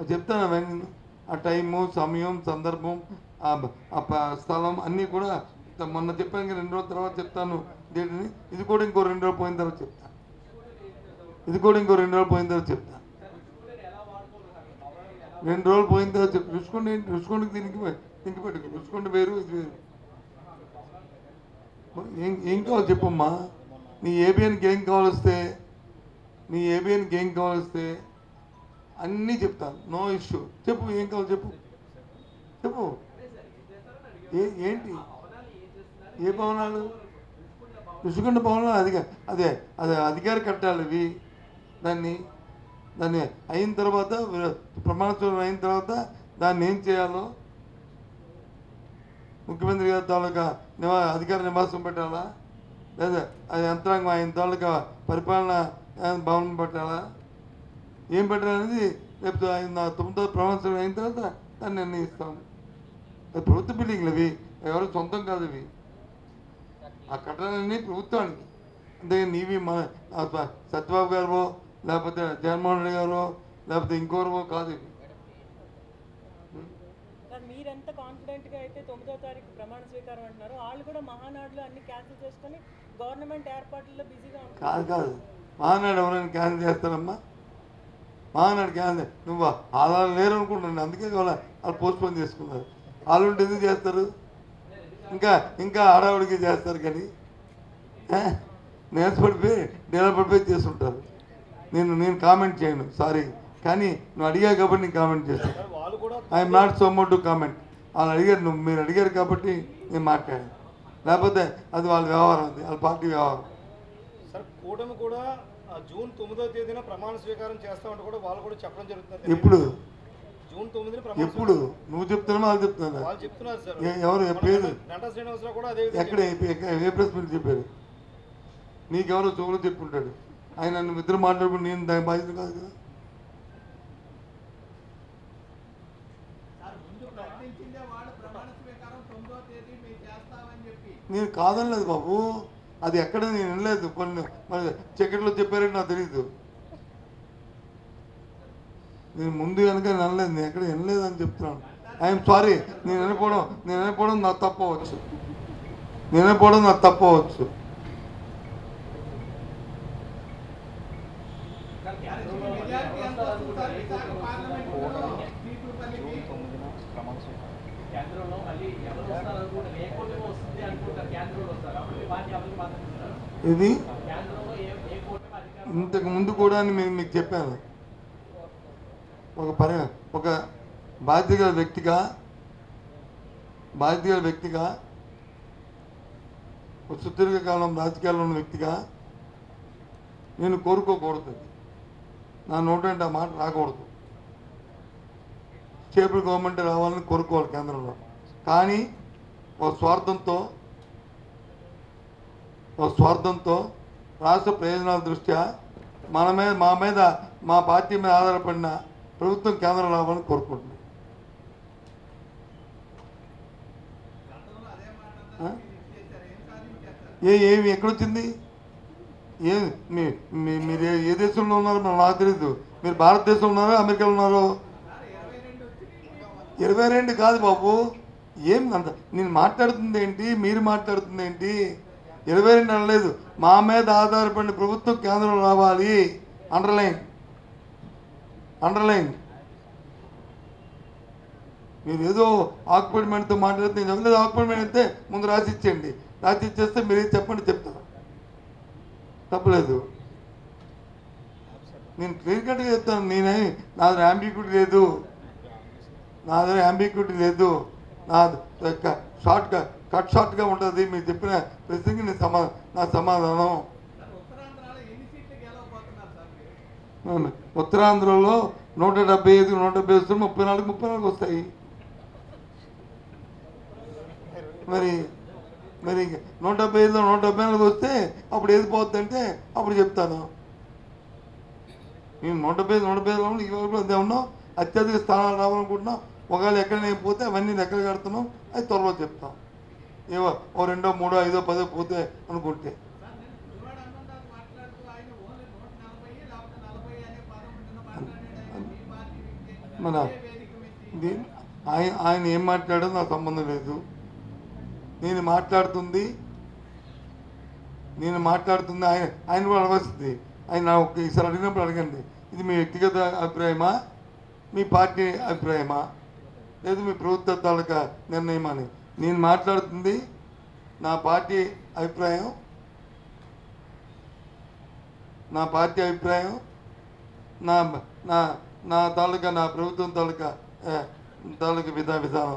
అది చెప్తాను అవన్నీ ఆ టైము సమయం సందర్భం ఆ బ- ఆ ప- స్థలం అన్నీ కూడా త- మొన్న చెప్పాను కదా, రెండు రోజుల తర్వాత చెప్తాను డేట్ని ఇది కూడా ఇంకో రెండు రోజులు పోయిన తర్వాత చెప్తాను ఇది కూడా ఇంకో రెండు రోజులు పోయిన తర్వాత చెప్తాను రెండు రోజులు పోయిన తర్వాత చెప్ రుచుకోండి ఏంటి రుచుకోండికి దీనికి దీనికి పెట్టుకో రుచుకోండి వేరు ఇది వేరు ఏం ఏం కావాలి చెప్పమ్మా నీ ఏబిఎన్కి ఏం కావాలొస్తే నీ ఏబిఎన్కి ఏం కావాలొస్తే అన్నీ చెప్తాను నో ఇష్యూ చెప్పు ఏం కావాలి చెప్పు చెప్పు ఏ ఏంటి ఏ భవనాలు ఋషికొండ భవనాలు అధిక అదే అదే అధికార కట్టాలి ఇవి దాన్ని దాన్ని అయిన తర్వాత ప్రమాణ స్వీకారం అయిన తర్వాత దాన్ని ఏం చేయాలో ముఖ్యమంత్రి గారి తాలూకా నివా అధికార నివాసం పెట్టాలా లేదా అది యంత్రాంగం ఆయన తాలూకా పరిపాలన ఆ, భవనం పెట్టాలా ఏం పెట్టాలనేది రేపు ఆయన నా తొమ్మిదో ప్రమాణ స్వీకారం అయిన తర్వాత దాన్ని నిర్ణయిస్తాం అది ప్రభుత్వ బిల్డింగ్లు అవి ఎవరు సొంతం కాదు ఇవి ఆ కట్టడాలన్నీ ప్రభుత్వానికి అంతే నీవి మన ఆ స- సత్యబాబు గారు లేకపోతే జగన్మోహన్ రెడ్డి గారు లేకపోతే ఇంకోరో కాదు ఇవి సార్ మీరెంత కాన్ఫిడెంట్గా అయితే తొమ్మిదో తారీఖు ప్రమాణ స్వీకారం అంటున్నారు వాళ్ళు కూడా మహానాడులో అన్ని క్యాన్సిల్ చేసుకొని గవర్నమెంట్ ఏర్పాట్లలో బిజీగా ఉంటారు కాదు కాదు మహానాడు ఎవరైనా క్యాన్సిల్ చేస్తారమ్మా మహానాడు క్యాన్సిల్ నువ్వు ఆధారం లేరు అనుకుంటున్నాను అందుకే వాళ్ళ వాళ్ళు పోస్ట్పోన్ చేసుకున్నారు వాళ్ళు ఉంటే ఎందుకు చేస్తారు ఇంకా ఇంకా ఆడవాడికి చేస్తారు కానీ ఏ? నేర్చ పడిపోయి డేలా పడిపోయి చేస్తుంటారు నేను నేను కామెంట్ చేయను సారీ కానీ నువ్వు అడిగా కాబట్టి నేను కామెంట్ చేస్తాను సార్ వాళ్ళు కూడా I'm not so mote to comment వాళ్ళు అడిగారు నువ్వు మీరు అడిగారు కాబట్టి నేను మాట్లాడాను లేకపోతే అది వాళ్ళ వ్యవహారం అది వాళ్ళ పార్టీ వ్యవహారం సార్ కూటమి కూడా ఆ, జూన్ తొమ్మిదో తేదీన ప్రమాణ స్వీకారం చేస్తామంటే కూడా వాళ్ళు కూడా చెప్పడం జరుగుతుంది ఎప్పుడు జూన్ తొమ్మిదిన ప్రమాణ ఎప్పుడు నువ్వు చెప్తున్నావా వాళ్ళు చెప్తున్నా స్వీకారం- వాళ్ళు చెప్తున్నారు సార్ ఏ- ఎవరు? మన పేరు? గంటా- గంటా శ్రీనివాసరావు కూడా అదే విధంగా ఎక్కడ ఏ- ఎక్కడ- ఏ ప్రెస్ మీట్ చెప్పారు నీకెవరో చెవులు చెప్పుంటాడు ఆయన నన్ను ఇద్దరు మాట్లాడుకుని నేను దాని బాధ్యత కాదు కదా సార్ ముందు ప్రకటించిందే వాళ్ళు ప్రమాణ స్వీకారం తొమ్మిదో తేదీ మేము చేస్తామని చెప్పి నేను కాదనలేదు బాబు అది ఎక్కడ నేను వినలేదు కొన్ని మరి చీకట్లో చెప్పారని నాకు తెలియదు నేను ముందు కనుక వినలేదు నేను ఎక్కడ వినలేదు అని చెప్తున్నాను ఐఎమ్ సారీ నేను వినకపోవడం నేను వినకపోవడం నాకు తప్పవచ్చు నేను వినకపోవడం నాకు తప్పవచ్చు మెజారిటీ ఎంత వస్తుంది సార్ విశాఖ పార్లమెంట్లో పీపుల్పల్లికి కేంద్రంలో మళ్ళీ ఎవరు వస్తారు అనుకుంటారు ఏ కూటమి వస్తుంది అనుకుంటారు కేంద్రంలో వస్తారు అప్పుడు మీ పార్టీ ఎవరికి మద్దతు ఇస్తారు ఇది కేంద్రంలో ఏ ఏ కూటమి అధికారం ఇంతకు ముందు కూడా నేను మీకు చెప్పాను ఒక పరి ఒక బాధ్యత గల వ్యక్తిగా బాధ్యత గల వ్యక్తిగా ఒక సుదీర్ఘకాలం రాజకీయాల్లో ఉన్న వ్యక్తిగా నేను కోరుకోకూడదు నా నోటంటే ఆ మాట రాకూడదు స్టేబుల్ గవర్నమెంట్ రావాలని కోరుకోవాలి కేంద్రంలో కానీ ఒక స్వార్థంతో ఒక స్వార్థంతో రాష్ట్ర ప్రయోజనాల దృష్ట్యా మన మీద మా మీద మా పార్టీ మీద ఆధారపడిన ప్రభుత్వం కేంద్రం రావాలని కోరుకుంటున్నాం గతంలో అదే మాట ఆ? అన్నారు, మీరు ఇచ్చేశారు ఏం సాధించారు సార్ ఏ ఏమి ఎక్కడొచ్చింది ఏ మీ మీ- మీరు ఏ- ఏ దేశంలో ఉన్నారో మరి నాకు తెలియదు మీరు భారతదేశంలో ఉన్నారో అమెరికాలో ఉన్నారో సార్ ఇరవై రెండు వచ్చినాయి ఇరవై రెండు కాదు బాబు ఏం అంత నేను మాట్లాడుతుంది ఏంటి మీరు మాట్లాడుతుంది ఏంటి ఇరవై రెండు అనలేదు మా మీద ఆధారపడిన ప్రభుత్వం కేంద్రం రావాలి అండర్లైన్ అండర్లైన్ మీరు ఏదో ఆక్యుపెంట్మెంట్తో మాట్లాడితే నేను ఎవరిలేదు ఆక్యుపెంట్మెంట్ అయితే ముందు రాసి ఇచ్చేయండి రాసి ఇచ్చేస్తే మీరు చెప్పండి చెప్తాను తప్పలేదు నేను క్లియర్ కట్గా చెప్తాను నేనే నా దగ్గర అంబిక్యూటీ లేదు నా దగ్గర అంబిక్యూటీ లేదు నా క- షార్ట్గా కట్ షార్ట్గా ఉంటుంది మీరు చెప్పిన ప్రశ్నకి నేను సమా నా సమాధానం సార్ ఉత్తరాంధ్రలో ఎన్ని సీట్లు గెలవబోతున్నారు సార్ మీరు అవును. ఉత్తరాంధ్రలో నూట డెబ్బై ఐదు నూట డెబ్బై వస్తే ముప్పై నాలుగు ముప్పై నాలుగు వస్తాయి మరి మరి నూట డెబ్బై ఐదులో నూట డెబ్బై నాలుగు వస్తే అప్పుడు ఏది పోద్ది అంటే అప్పుడు చెప్తాను నేను నూట డెబ్బై ఐదు నూట డెబ్బై ఐదులో ఈ వరకు అదే ఉన్నాం అత్యధిక స్థానాలు రావాలనుకుంటున్నాం ఒకవేళ ఎక్కడ నేను పోతే అవన్నీ ఎక్కడ కడుతున్నాం అది త్వరలో చెప్తాం ఏవో ఓ రెండో మూడో ఐదో పదో పోతే అనుకుంటే సార్ నేను గుడివాడ అన్నదాన్ని మాట్లాడుతూ ఆయన ఓన్లీ నూట నలభై లేకపోతే నలభై అనే పదం ఉంటుందో మాట్లాడాడు ఆయన మీ పార్టీ వ్యక్తి మన ఏ వేదిక మీద దీ- ఆయన ఆయన ఏం మాట్లాడో నాకు సంబంధం లేదు నేను మాట్లాడుతుంది నేను మాట్లాడుతుంది ఆయన ఆయన కూడా అడగవలసింది ఆయన నా ఒక్క ఈసారి అడిగినప్పుడు అడగండి ఇది మీ వ్యక్తిగత అభిప్రాయమా మీ పార్టీ అభిప్రాయమా లేదు మీ ప్రభుత్వ తాలూకా నిర్ణయమా అని నేను మాట్లాడుతుంది నా పార్టీ అభిప్రాయం నా పార్టీ అభిప్రాయం నా నా నా తాలూకా నా ప్రభుత్వం తాలూకా ఆ, తాలూకా విధా విధానం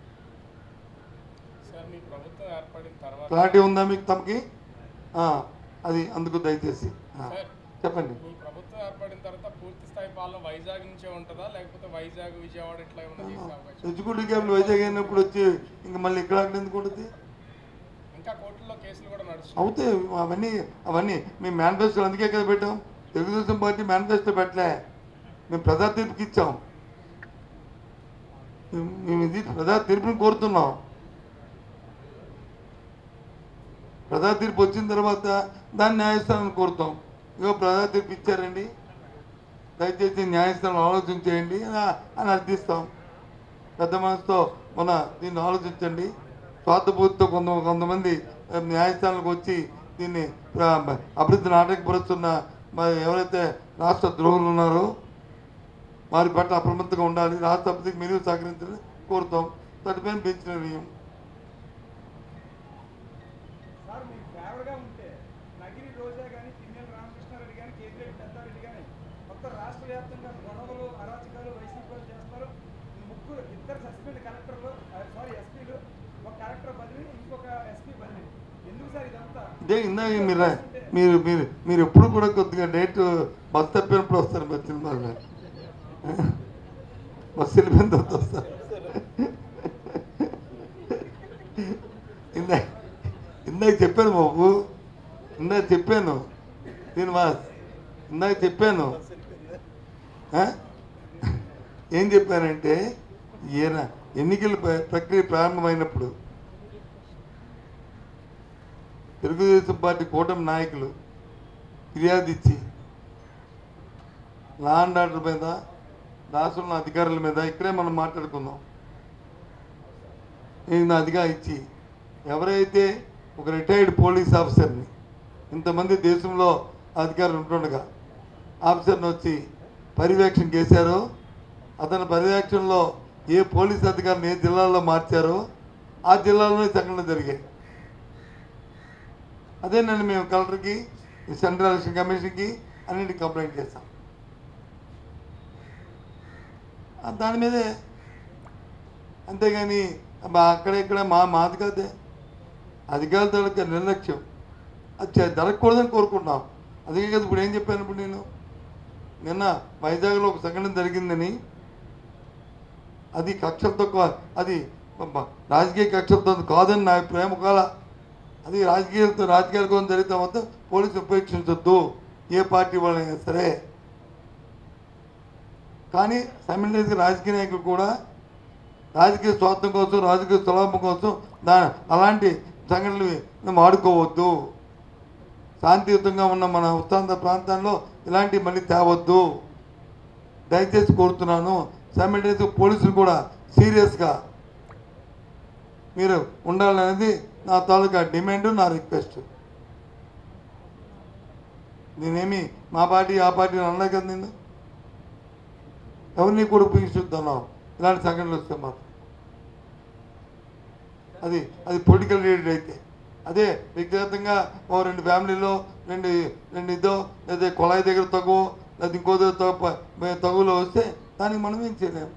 సార్ మీ ప్రభుత్వం ఏర్పడిన తర్వాత క్లారిటీ ఉందా మీకు తమకి ఆ, అది అందుకు దయచేసి ఆ, సార్ చెప్పండి మీ ప్రభుత్వం ఏర్పడిన తర్వాత పూర్తి స్థాయి పాలన వైజాగ్ నుంచే ఉంటుందా లేకపోతే వైజాగ్ విజయవాడ ఇట్లా ఏమైనా చేసే అవకాశం ఎగ్జిక్యూటివ్ క్యాబ్లు వైజాగ్ అయినప్పుడు వచ్చి ఇంకా మళ్ళీ ఇక్కడ అక్కడ ఎందుకు ఉంటుంది ఇంకా కోర్టులో కేసులు కూడా నడుస్తున్నాయి అవుతాయి అవన్నీ అవన్నీ మేము మేనిఫెస్టో అందుకే కదా పెట్టాం తెలుగుదేశం పార్టీ మేనిఫెస్టో పెట్టలే మేము ప్రజా తీర్పుకి ఇచ్చాం మేము- మేము ఇది ప్రజా తీర్పుని కోరుతున్నాం ప్రజా తీర్పు వచ్చిన తర్వాత దాన్ని న్యాయస్థానాన్ని కోరుతాం ఇగో ప్రజా తీర్పు ఇచ్చారండి దయచేసి న్యాయస్థానం ఆలోచన చేయండి అని- అని అర్థిస్తాం పెద్ద మనసుతో మన దీన్ని ఆలోచించండి స్వార్థపూర్తితో కొంత కొంతమంది ఆ, న్యాయస్థానాలకు వచ్చి దీన్ని ఆ, అభివృద్ధిని ఆటంకపరుస్తున్న మరి ఎవరైతే రాష్ట్ర ద్రోహులు ఉన్నారో వారి పట్ల అప్రమత్తంగా ఉండాలి రాష్ట్ర అభివృద్ధికి మీరు సహకరించాలని కోరుతాం దానిపైన బెంచ్ నిర్ణయం సార్ మీకు ఫేవర్గా ఉంటే నగిరి రోజా కానీ పిన్నెల రామకృష్ణారెడ్డి కానీ కేతిరెడ్డి పెద్దారెడ్డి కానీ మొత్తం రాష్ట్ర వ్యాప్తంగా గొడవలు అరాచకాలు వైసీపీ వాళ్ళు చేస్తారు ఈ ముగ్గురు ఇద్దరు సస్పెండ్ కలెక్టర్లు సారీ ఎస్పీలు ఒక కలెక్టర్ బదిలీ ఇంకొక ఎస్పీ బదిలీ ఎందుకు సార్ ఇదంతా ఇదే ఇందాక మీరు రా- మీరు మీరు మీరు ఎప్పుడు కూడా కొద్దిగా డేట్ బస్ తప్పినప్పుడు వస్తారు బస్ సినిమాలో బస్ వెళ్ళిపోయిన తర్వాత వస్తారు ఇందాక ఇందాక చెప్పాను బాబు ఇందాక చెప్పాను శ్రీనివాస్ ఇందాక చెప్పాను ఆ? ఏం చెప్పానంటే ఈయన ఎన్నికల ప్ర- ప్రక్రియ ప్రారంభమైనప్పుడు తెలుగుదేశం పార్టీ కూటమి నాయకులు ఫిర్యాదు ఇచ్చి లా అండ్ ఆర్డర్ మీద రాష్ట్రంలో అధికారుల మీద ఇక్కడే మనం మాట్లాడుకుందాం నేను అదిగా ఇచ్చి ఎవరైతే ఒక రిటైర్డ్ పోలీస్ ఆఫీసర్ని ఇంతమంది దేశంలో అధికారులు ఉంటుండగా ఆఫీసర్ని వచ్చి పర్యవేక్షణ చేశారో అతని పర్యవేక్షణలో ఏ పోలీస్ అధికారిని ఏ జిల్లాలో మార్చారో ఆ జిల్లాలోనే సంఘటనలు జరిగాయి అదే నన్ను మేము కలెక్టర్కి సెంట్రల్ ఎలక్షన్ కమిషన్కి అన్నిటికి కంప్లైంట్ చేస్తాం ఆ దాని మీదే అంతేగాని అబ్బా అక్కడ ఇక్కడ మా మాది కాదే అధికారుల తాలూకా నిర్లక్ష్యం అది చే- జరగకూడదని కోరుకుంటున్నాం అందుకే కదా ఇప్పుడు ఏం చెప్పాను ఇప్పుడు నేను నిన్న వైజాగ్లో ఒక సంఘటన జరిగిందని అది కక్షలతో కా- అది అబ్బా, రాజకీయ కక్షలతో కాదని నా అభిప్రాయం ఒకవేళ అది రాజకీయాలతో రాజకీయాల కోసం జరిగితే మాత్రం పోలీసు ఉపేక్షించొద్దు ఏ పార్టీ వాళ్ళైనా సరే కానీ సైమిల్టేనియస్గా రాజకీయ నాయకులు కూడా రాజకీయ స్వార్థం కోసం రాజకీయ స్వలాభం కోసం దా అలాంటి సంఘటనలు వాడుకోవద్దు శాంతియుతంగా ఉన్న మన ఉత్తాంత ప్రాంతాల్లో ఇలాంటివి మళ్ళీ తేవద్దు దయచేసి కోరుతున్నాను సైమిల్టేనియస్గా పోలీసులు కూడా సీరియస్గా మీరు ఉండాలనేది నా తాలూకా డిమాండ్ నా రిక్వెస్ట్ నేనేమి మా పార్టీ ఆ పార్టీ అనలే కదా నేను ఎవరిని కూడా ఉపయోగిస్తున్నాం ఇలాంటి సంఘటనలు వస్తే మాత్రం అది అది పొలిటికల్ లీడర్ అయితే అదే వ్యక్తిగతంగా ఓ రెండు ఫ్యామిలీలో రెండు రెండు ఇదో లేదా కొళాయి దగ్గర తగువ లేదా ఇంకో దగ్గర తగు తగులో వస్తే దానికి మనం ఏం చేయలేము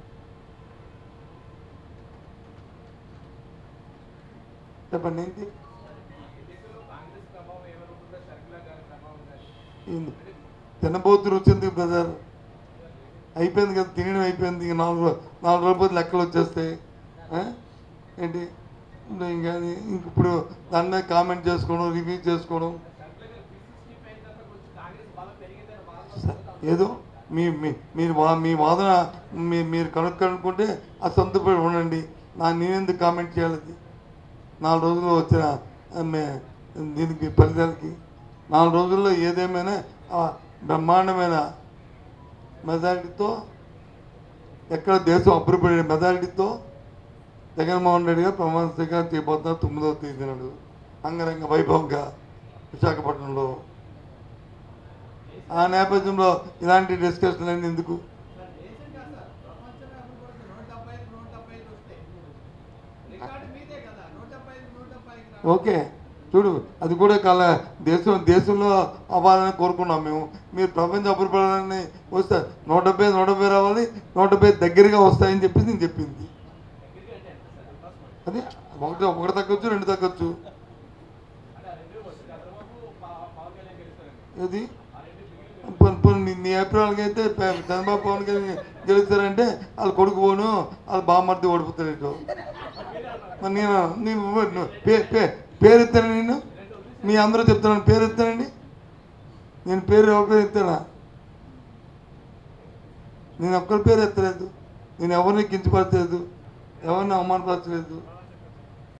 చెప్పండి ఏంటి కాంగ్రెస్ ప్రభావం ఏమైనా ఉంటుందా షర్మిలా గారి ప్రభావం కానీ ఏంది? తినబోతు రుచింది బ్రదర్ అయిపోయింది కదా తినడం అయిపోయింది ఇంక నాలుగు రో- నాలుగు రోజుల పోతే లెక్కలు వచ్చేస్తాయి ఆ? ఏంటి ఇంకా ఇంకా అది ఇంక ఇప్పుడు దాని మీద కామెంట్ చేసుకోవడం రివ్యూ చేసుకోవడం షర్మిలా గారు పిసిసి అయిన తర్వాత కొంచెం కాంగ్రెస్ బలం పెరిగిందని స- బాధపడుతుంది ఏదో మీ మీ- మీరు వా మీ వాదన మీ మీరు కనుక్కోనుకుంటే ఆ సంతపడి ఉండండి నా నేనెందుకు కామెంట్ చేయాలి అది? నాలుగు రోజుల్లో వచ్చిన ఆ, మే- దీనికి ఫలితాలకి నాలుగు రోజుల్లో ఏదేమైనా ఆ బ్రహ్మాండమైన మెజారిటీతో ఎక్కడ దేశం అభివృద్ధి మెజారిటీతో జగన్మోహన్ రెడ్డి గారు ప్రమాణ స్వీకారం చేయబోతున్నారు తొమ్మిదవ తేదీ నాడు అంగరంగ వైభవంగా విశాఖపట్నంలో ఆ నేపథ్యంలో ఇలాంటి డిస్కషన్ అనేది ఎందుకు సార్ దేశం కాదు సార్ ప్రపంచమే అభివృద్ధి నూట డెబ్బై ఐదు నూట డెబ్బై ఐదు వస్తే రికార్డు మీదే కదా నూట డెబ్బై ఐదు నూట డెబ్బై ఐదు ఓకే చూడు అది కూడా కల దేశం దేశంలో అవ్వాలని కోరుకున్నాం మేము మీరు ప్రపంచ అభివృద్ధిని వస్తే నూట డెబ్బై నూట డెబ్బై రావాలి నూట డెబ్బై దగ్గరగా వస్తాయని చెప్పేసి నేను చెప్పింది అది ఒకటి ఒకటి తగ్గొచ్చు రెండు తగ్గొచ్చు అంటే ఆ రెండు వచ్చి చంద్రబాబు పా- పవన్ కళ్యాణ్ గెలుస్తారండి అది ఆ రెండు మిగిలిన పోనీ- పోనీ నీ- నీ అభిప్రాయాలకి అయితే ప- చంద్రబాబు పవన్ కళ్యాణ్ గెలుస్తారంటే వాళ్ళు కొడుకు పోను వాళ్ళు బామ్మర్ది ఓడిపోతారు ఇటు మరి నేను నేను నువ్వు పే- పే- పేరు ఎత్తాను నేను మీ అందరూ చెప్తున్నాను పేరు ఎత్తానండి నేను పేరు ఎవరి పేరు ఎత్తానా నేను ఒక్కరి పేరు ఎత్తలేదు నేను ఎవరిని కించపరచలేదు ఎవరిని అవమానపరచలేదు